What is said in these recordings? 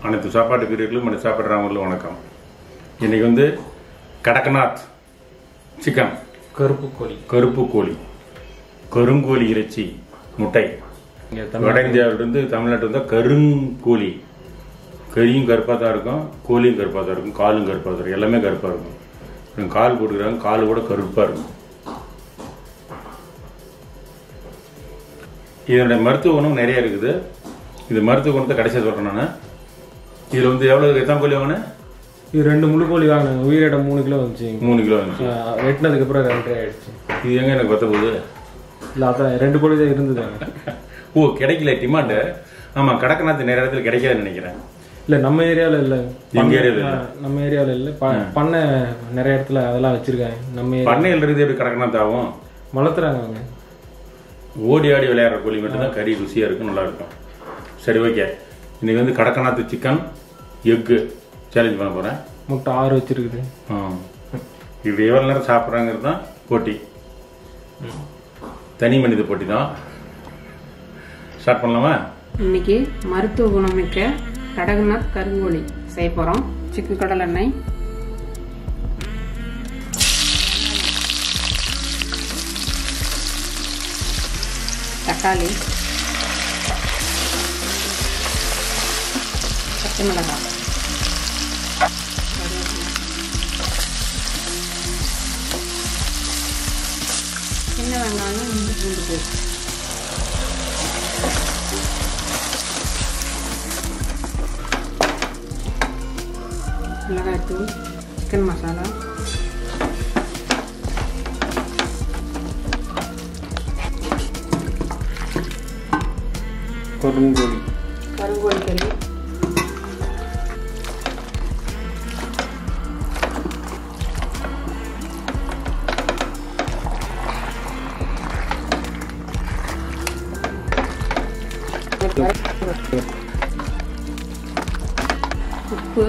அனைத்து சாப்பாட்டு பிரியர்களும் அனைத்து சாப்பிட்றவங்களும் வணக்கம் இன்னைக்கு வந்து கடக்கநாத் சிக்கன் கருப்பு கோழி கருப்பு கோழி கருங்கோழி இறைச்சி முட்டை இங்கே வட இந்தியாவிலிருந்து தமிழ்நாட்டு வந்தால் கருங்கோழி கறியும் கருப்பாக தான் இருக்கும் கோழியும் கருப்பாக தான் இருக்கும் காலும் கருப்பாக தான் இருக்கும் எல்லாமே கருப்பாக இருக்கும் இவங்க கால் போட்டுக்கிறாங்க கால் கூட கருப்பாக இருக்கும் இதனுடைய மருத்துவ குணம் நிறைய இருக்குது இது மருத்துவ குணத்தை கடைசியாக சொல்கிறேன் நான் இதில் வந்து எவ்வளோ எத்தனை கோழி வாங்கினேன் இது ரெண்டு முழு கோழி வாங்கினேன் உயிரிட மூணு கிலோ வந்துச்சு மூணு கிலோ வந்துச்சு ஆஹ் வெட்டினதுக்கு அப்புறம் ரெண்டரை ஆயிடுச்சு இது எங்கே எனக்கு பத்த போகுது இல்லை அதான் ரெண்டு கோழி தான் இருந்தது ஓ கிடைக்கல டிமாண்டு ஆமாம் கடக்கநாத்து நிறைய இடத்துல கிடைக்காதுன்னு நினைக்கிறேன் இல்லை நம்ம ஏரியாவில் இல்லை எங்க ஏரியாவில் இல்லை நம்ம ஏரியாவில் இல்லை ப- பண்ணை நிறைய இடத்துல அதெல்லாம் வச்சிருக்காங்க நம்ம ஏரியா பண்ணையில் இருந்து எப்படி கடக்கநாத்து ஆகும் வளர்த்துறாங்க அவங்க ஓடி ஆடி விளையாடுற கோழி மட்டும்தான் கறி ருசியாக இருக்கும் நல்லா இருக்கும் சரி ஓகே இன்னைக்கு வந்து கடக்கநாத்து சிக்கன் எக்கு சேலஞ்ச் பண்ண போகிறேன் முட்டை ஆறு வச்சிருக்குது இது எவ்வளோ நேரம் சாப்பிட்றாங்கிறது தான் போட்டி தனி மனித போட்டி தான் ஸ்டார்ட் பண்ணலாமா இன்னைக்கு மருத்துவ குணமிக்க கடகநாத் கருங்கோழி செய்ய போகிறோம் சிக்கு கடல் எண்ணெய் தக்காளி பச்சை மிளகாய் சின்ன வெங்காயம் இஞ்சி பூண்டு பேஸ்ட் மிளகாய்த்தூள் சிக்கன் மசாலா கருங்கோழி கருங்கோழி கறி உப்பு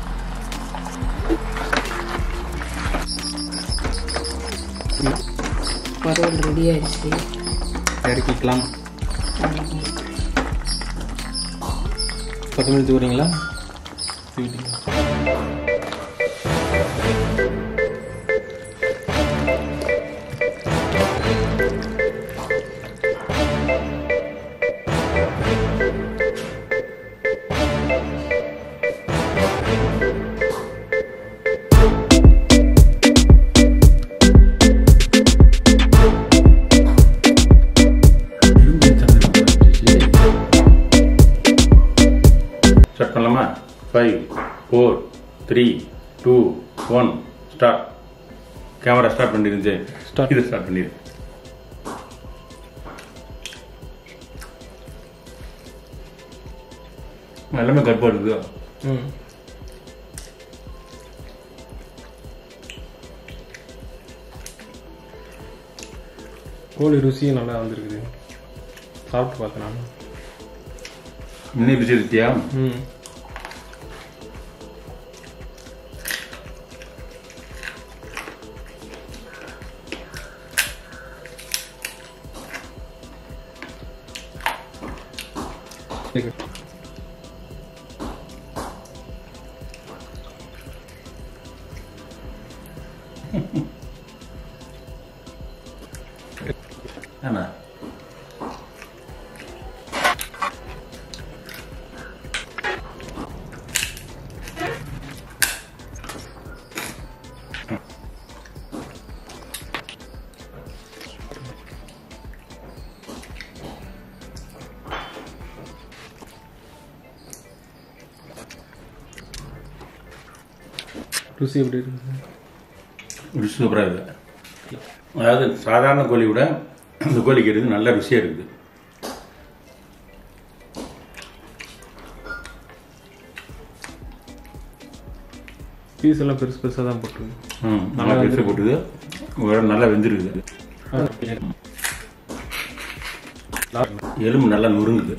வறுவல் ரெடி ஆயிடுச்சு இறக்கிக்கலாம் கொத்தமல்லி தூரீங்களா ஸ்டார்ட் பண்ணலாமா five four three two one start camera start பண்ணிருந்துச்சு Start. இது ஸ்டார்ட் பண்ணிடு எல்லாமே கருப்பாக இருக்குது ம் கோழி ருசியும் நல்லா வந்திருக்குது சாப்பிட்டு பார்த்தேன் நான் இன்னும் ருசி இருத்தியா ம் ஆனா ருசி எப்படி இருக்குது ருசி சூப்பராக இருக்குது அதாவது சாதாரண கோழி விட இந்த கோழிக்கு இருக்குது நல்ல ருசியாக இருக்குது பீஸ் எல்லாம் பெருசு பெருசாக தான் போட்டிருக்கு ம் நல்லா பெருசு போட்டுது உடம்பு நல்லா வெந்திருக்குது எலும்பு நல்லா நொறுங்குது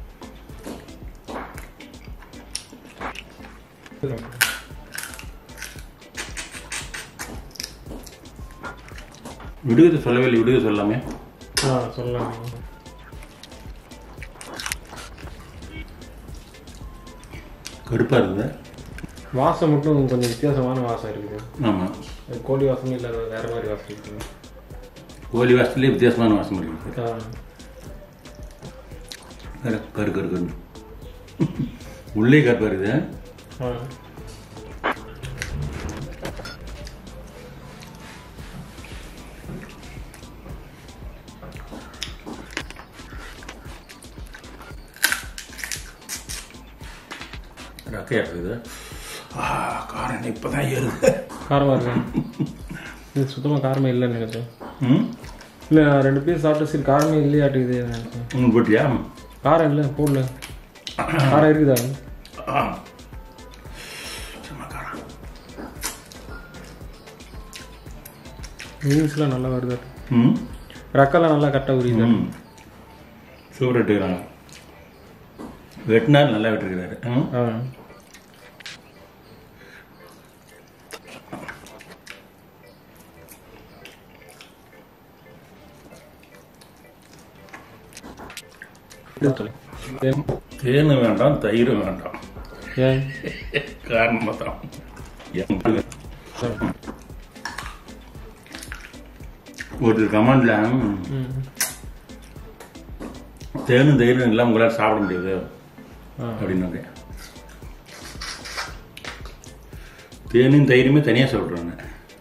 விடுதலை சொல்லவே இல்லை விடுதலை சொல்லாமே ஆ சொல்லலாம் கருப்பாக இருக்குது வாசம் மட்டும் கொஞ்சம் வித்தியாசமான வாசம் இருக்குது ஆமாம் அது கோழி வாசம் இல்லை வேற மாதிரி வாசம் இருக்குது கோழி வாசத்துலேயே வித்தியாசமான வாசம் இருக்குது ஆ. வேற கரு கரு கரு உள்ளே கருப்பாக இருக்குது ஆ. ரக்கையாக இருக்குது ஆ காரம் இப்போ தான் ஏறுது காரமா இருக்கு இது சுத்தமாக காரமே இல்லைன்னு நினைச்சேன் ம் இல்லை நான் ரெண்டு பீஸ் சாப்பிட்டு சரி காரமே இல்லையாட்டுக்குது நினைச்சேன் உங்களுக்கு போட்டியா காரம் இல்லை போடல காரம் இருக்குதா ஆ சும்மா காரம் மீன்ஸ்லாம் நல்லா வருது ம் ரக்கெல்லாம் நல்லா கரெக்டாக உரியுது ம் சூப்பர் வெட்டுக்கிறாங்க வெட்டினார் நல்லா வெட்டிருக்கிறாரு ம் ஆ ஏன் தேன் வேண்டாம் தயிர் வேண்டாம் ஏன் காரணமாக தான் ஒரு கமெண்ட்ல ம் தேனும் தயிரும் எல்லாம் உங்களால் சாப்பிட முடியாது ஆ. அப்படின்னாங்க தேனும் தயிருமே தனியாக சாப்பிட்றாங்க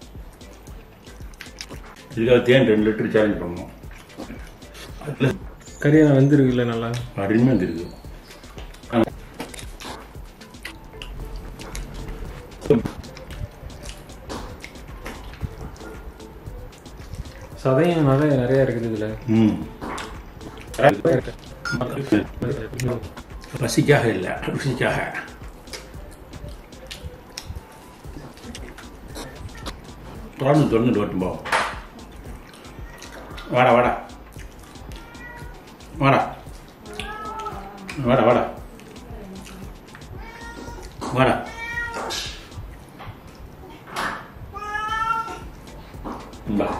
இதுக்காக தேன் ரெண்டு லிட்டர் சேலஞ்ச் பண்ணுவோம் அதில் கறியாக வெந்திருக்குல்ல நல்லா அருமையாக வந்துருக்கு சதையும் நிறைய நிறைய இருக்குது இதில் ம் பசிக்காக இல்லை ருசிக்காக தொடர்ந்து தொடர்ந்து ஓட்டும் போவோம் வாடா வாடா வாடா வாடா வாடா வாடா வா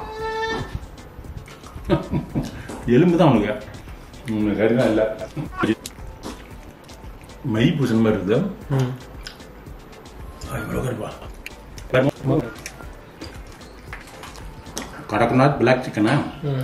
எலும்பு தான் உனக்கு உனக்கு கருதான் இல்லை மை பூசன் மாதிரி இருக்குது ம் அது இவ்வளோ கருப்பா கடக்நாத் பிளாக் சிக்கனா ம்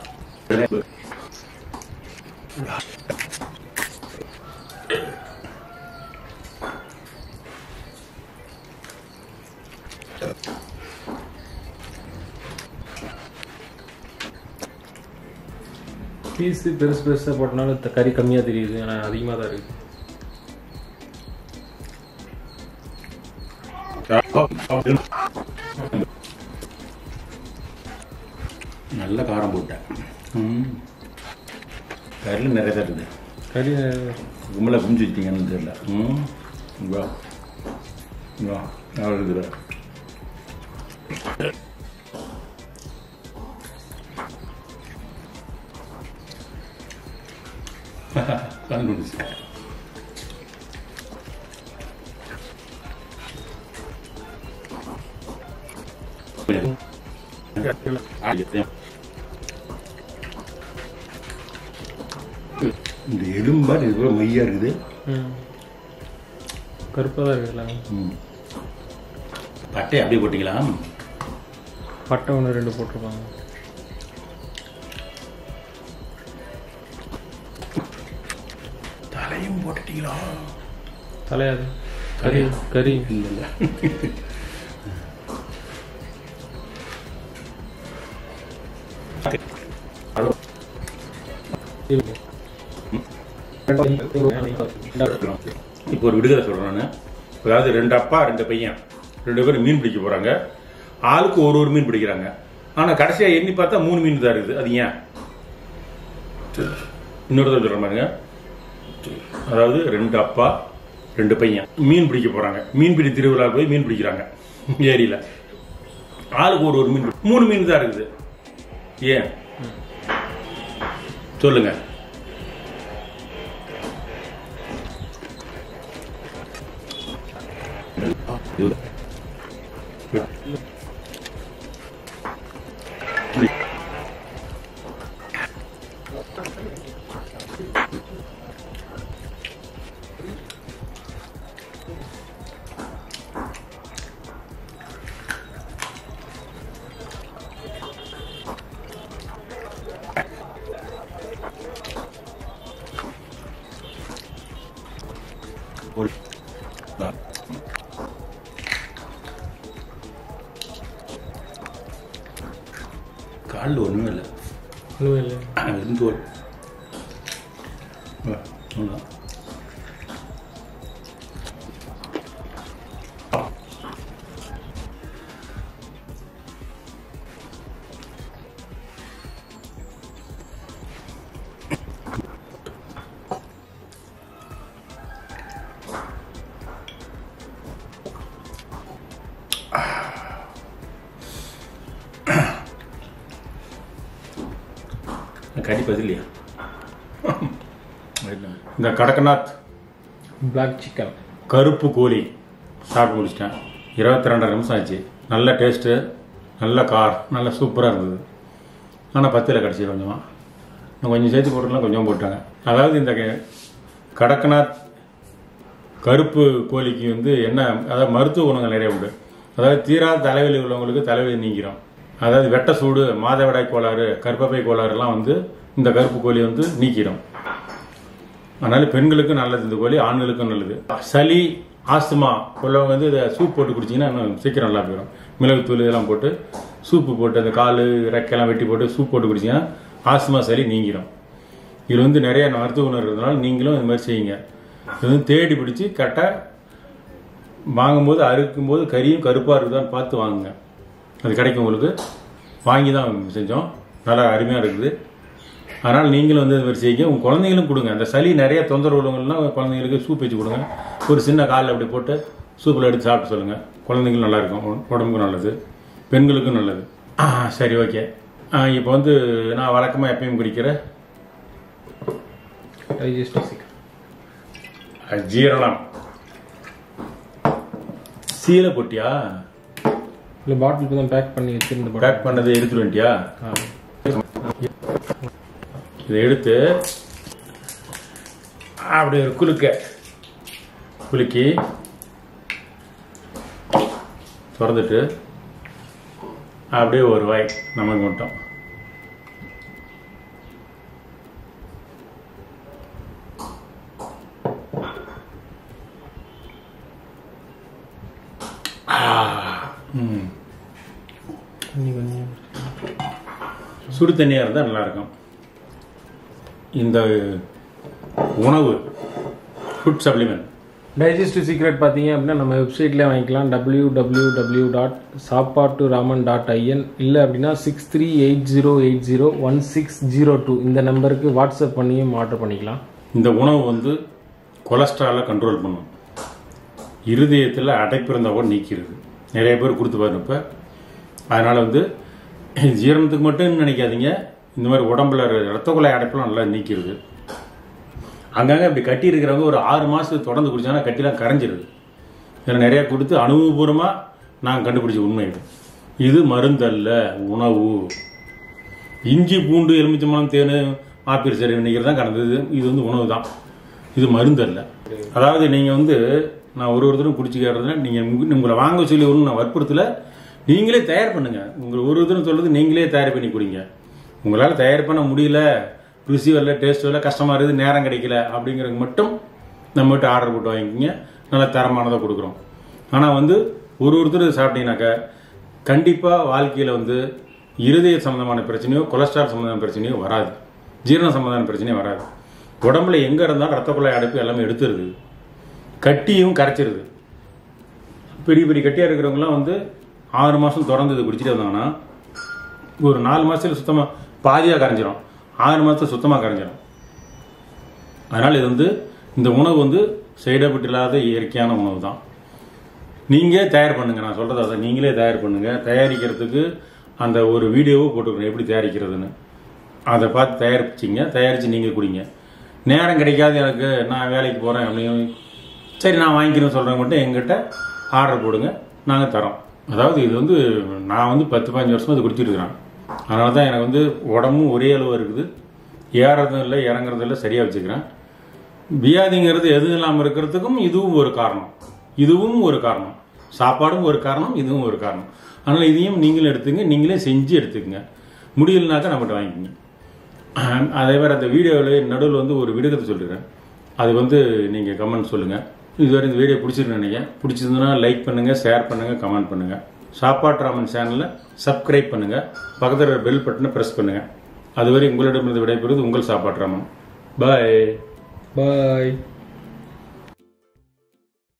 பீஸு பெருசு பெருசாக போட்டனால இந்த கறி கம்மியாக தெரியுது ஆனால் அதிகமாக தான் இருக்குது நல்ல காரம் போட்டேன் ம் கறியில் நிறைய தான் இருக்குது கறி கும்பலை குமிச்சு வச்சிங்கன்னு தெரியல ம் வா வா அவ்வளோ இருக்குதா கண்டுபிடிச்சு இந்த எலும்பாடு இது மையா இருக்குது ம் கருப்பாக தான் இருக்குல்ல ம். பட்டை அப்படியே போட்டிங்களா பட்டை ஒன்று ரெண்டு போட்டிருப்பாங்க தலையும் போட்டுட்டீங்களா தலையாது கறி கறி இல்லை இல்லை இப்போ ஒரு விடுதலை சொல்கிறேன் நான் அதாவது ரெண்டு அப்பா ரெண்டு பையன் ரெண்டு பேரும் மீன் பிடிக்க போகிறாங்க ஆளுக்கு ஒரு ஒரு மீன் பிடிக்கிறாங்க ஆனால் கடைசியாக எண்ணி பார்த்தா மூணு மீன் தான் இருக்குது அது ஏன் இன்னொரு தடவை சொல்கிறேன் பாருங்க அதாவது ரெண்டு அப்பா ரெண்டு பையன் மீன் பிடிக்க போகிறாங்க மீன்பிடி திருவிழா போய் மீன் பிடிக்கிறாங்க ஏரியில் ஆளுக்கு ஒரு ஒரு மீன் பிடி- மூணு மீன் தான் இருக்குது ஏன் சொல்லுங்க காலில் ஒன்றுமே இல்லை ஒன்றுமே இல்லை வெறும் தோல் ஆ, அவ்வளவுதான். கறி பதிலையா இந்த கடக்கநாத் பிளாக் சிக்கன் கருப்பு கோழி சாப்பிட்டு முடிச்சிட்டேன் இருபத்தி ரெண்டரை நிமிஷம் ஆச்சு நல்ல டேஸ்ட்டு நல்ல கார் நல்ல சூப்பராக இருந்தது ஆனால் பத்தில் கிடச்சி கொஞ்சமாக நான் கொஞ்சம் சேர்த்து போட்டுலாம் கொஞ்சம் போட்டாங்க அதாவது இந்த க- கடக்கநாத் கருப்பு கோழிக்கு வந்து என்ன அதாவது மருத்துவ குணங்கள் நிறைய உண்டு அதாவது தீராத தலைவலி உள்ளவங்களுக்கு தலைவலி நீங்கிறோம் அதாவது வெட்ட சூடு மாதவிடாய் கோளாறு கர்ப்பப்பை கோளாறுலாம் வந்து இந்த கருப்பு கோழி வந்து நீக்கிடும் அதனால பெண்களுக்கும் நல்லது இந்த கோழி ஆண்களுக்கும் நல்லது சளி ஆஸ்துமா உள்ளவங்க வந்து இதை சூப் போட்டு குடிச்சிங்கன்னா இன்னும் சீக்கிரம் நல்லா போயிடும் மிளகுத்தூள் இதெல்லாம் போட்டு சூப்பு போட்டு அந்த கால் ரெக்கையெல்லாம் வெட்டி போட்டு சூப் போட்டு குடிச்சிங்கன்னா ஆஸ்துமா சளி நீங்கிடும் இதில் வந்து நிறைய மருத்துவ குணம் இருக்கிறதுனால நீங்களும் இந்த மாதிரி செய்யுங்க இது வந்து தேடி பிடிச்சி கரெக்டாக வாங்கும்போது அறுக்கும்போது கறியும் கருப்பாக இருக்குதான்னு பார்த்து வாங்குங்க அது கிடைக்கும் உங்களுக்கு வாங்கி தான் செஞ்சோம் நல்லா அருமையாக இருக்குது அதனால் நீங்களும் வந்து இது மாதிரி செய்யுங்க உங்கள் குழந்தைங்களும் கொடுங்க அந்த சளி நிறைய தொந்தரவு உள்ளவங்கலாம் குழந்தைங்களுக்கு சூப் வச்சு கொடுங்க ஒரு சின்ன காலில் அப்படி போட்டு சூப்பில் எடுத்து சாப்பிட்டு சொல்லுங்கள் குழந்தைங்களும் நல்லா இருக்கும் உட- உடம்புக்கும் நல்லது பெண்களுக்கும் நல்லது ஆ, சரி ஓகே இப்போ வந்து நான் வழக்கமாக எப்பயும் குடிக்கிற டைஜஸ்டிவ் சிக்கன் ஜீரணம் சீலை போட்டியா இல்லை பாட்டில் இப்போ தான் பேக் பண்ணி வச்சிருந்த பாட்டில் பேக் பண்ணதை எடுத்துட்டு வந்துட்டியா ஆ இதை எடுத்து அப்படி ஒரு குலுக்க குலுக்கி திறந்துட்டு அப்படியே ஒரு வாய் நமக்கு மட்டும் ஆ, ம். தண்ணி கொஞ்சம் சுடு தண்ணியாக இருந்தால் நல்லாயிருக்கும் இந்த உணவு ஃபுட் சப்ளிமெண்ட் டைஜஸ்டிவ் சீக்ரெட் பார்த்தீங்க அப்படின்னா நம்ம வெப்சைட்லேயே வாங்கிக்கலாம் டபிள்யூ டபிள்யூ டபிள்யூ டாட் சாப்பாட்டு ராமன் டாட் ஐஎன் இல்லை அப்படின்னா six three eight zero eight zero one six zero two இந்த நம்பருக்கு வாட்ஸ்அப் பண்ணியும் ஆர்டர் பண்ணிக்கலாம் இந்த உணவு வந்து கொலஸ்ட்ராலை கண்ட்ரோல் பண்ணும் இருதயத்தில் அடைப்பு இருந்தால் கூட நீக்கிறது நிறைய பேர் கொடுத்து பாருங்க இப்போ அதனால் வந்து ஜீரணத்துக்கு மட்டும் நினைக்காதீங்க இந்த மாதிரி உடம்புல ரத்த குழாய் அடைப்பெல்லாம் நல்லா நீக்கிறது அங்கங்கே இப்படி கட்டி இருக்கிறவங்க ஒரு ஆறு மாதத்துக்கு தொடர்ந்து குடிச்சாங்கன்னா கட்டிலாம் கரைஞ்சிருது இதில் நிறைய கொடுத்து அனுபவபூர்வமாக நான் கண்டுபிடிச்ச உண்மை இது இது மருந்தல்ல உணவு இஞ்சி பூண்டு எலுமிச்சம்பழம் தேன் ஆப்பிள் சரி நினைக்கிறது தான் கலந்தது இது வந்து உணவு தான் இது மருந்து அல்ல அதாவது நீங்கள் வந்து நான் ஒரு ஒருத்தரும் குடிச்சுக்கிறதுல நீங்கள் உங்களை வாங்க சொல்லி ஒன்றும் நான் வற்புறுத்தல நீங்களே தயார் பண்ணுங்க உங்களை ஒரு ஒருத்தரும் சொல்றது நீங்களே தயார் பண்ணி குடிங்க உங்களால் தயார் பண்ண முடியல ருசி வரல டேஸ்ட் வரல கஷ்டமாக இருக்குது நேரம் கிடைக்கல அப்படிங்கிறது மட்டும் நம்மகிட்ட ஆர்டர் போட்டு வாங்கிக்கிங்க நல்ல தரமானதாக கொடுக்குறோம் ஆனால் வந்து ஒரு ஒருத்தர் சாப்பிட்டீங்கன்னாக்கா கண்டிப்பாக வாழ்க்கையில் வந்து இருதய சம்மந்தமான பிரச்சனையோ கொலஸ்ட்ரால் சம்மந்தமான பிரச்சனையோ வராது ஜீரண சம்மந்தமான பிரச்சனையோ வராது உடம்புல எங்கே இருந்தாலும் ரத்த குழாய் அடைப்பு எல்லாமே எடுத்துருது கட்டியும் கரைச்சிருது பெரிய பெரிய கட்டியாக இருக்கிறவங்கலாம் வந்து ஆறு மாதம் தொடர்ந்து இது குடிச்சிட்டு வந்தாங்கன்னா ஒரு நாலு மாதத்தில் சுத்தமாக பாதியாக கரைஞ்சிரும் ஆறு மாதத்துல சுத்தமாக கரைஞ்சிரும் அதனால் இது வந்து இந்த உணவு வந்து சைடு எஃபெக்ட் இல்லாத இயற்கையான உணவு தான் நீங்கள் தயார் பண்ணுங்க நான் சொல்கிறது அதை நீங்களே தயார் பண்ணுங்க தயாரிக்கிறதுக்கு அந்த ஒரு வீடியோவை போட்டுக்கணும் எப்படி தயாரிக்கிறதுன்னு அதை பார்த்து தயாரிச்சிங்க தயாரித்து நீங்கள் குடிங்க நேரம் கிடைக்காது எனக்கு நான் வேலைக்கு போகிறேன் அப்படின்னு சரி நான் வாங்கிக்கிறேன்னு சொல்கிறவங்க மட்டும் எங்கிட்ட ஆர்டர் போடுங்க நாங்கள் தரோம் அதாவது இது வந்து நான் வந்து பத்து பதினஞ்சு வருஷமா இது குடிச்சிட்டு இருக்கிறேன் அதனால தான் எனக்கு வந்து உடம்பும் ஒரே அளவு இருக்குது ஏறதும் இல்லை இறங்குறதும் இல்லை சரியாக வச்சுக்கிறேன் வியாதிங்கிறது எதுவும் இல்லாமல் இருக்கிறதுக்கும் இதுவும் ஒரு காரணம் இதுவும் ஒரு காரணம் சாப்பாடும் ஒரு காரணம் இதுவும் ஒரு காரணம் அதனால் இதையும் நீங்களும் எடுத்துங்க நீங்களே செஞ்சு எடுத்துக்கங்க முடியலனாக்கா நம்மகிட்ட வாங்கிக்கோங்க அதே மாதிரி அந்த வீடியோவில் நடுவில் வந்து ஒரு விடுகதை சொல்லிடுறேன் அது வந்து நீங்கள் கமெண்ட் சொல்லுங்கள் இதுவரை இந்த வீடியோ பிடிச்சிருக்கு நினைக்கிறேன் பிடிச்சிருந்ததுன்னா லைக் பண்ணுங்க ஷேர் பண்ணுங்க கமெண்ட் பண்ணுங்க சாப்பாட்டு ராமன் சேனலை சப்ஸ்கிரைப் பண்ணுங்க பக்கத்தில் பெல் பட்டனை ப்ரெஸ் பண்ணுங்க அதுவரை உங்களிடமிருந்து விடைபெறுவது உங்கள் சாப்பாட்டு ராமன் பாய் பாய்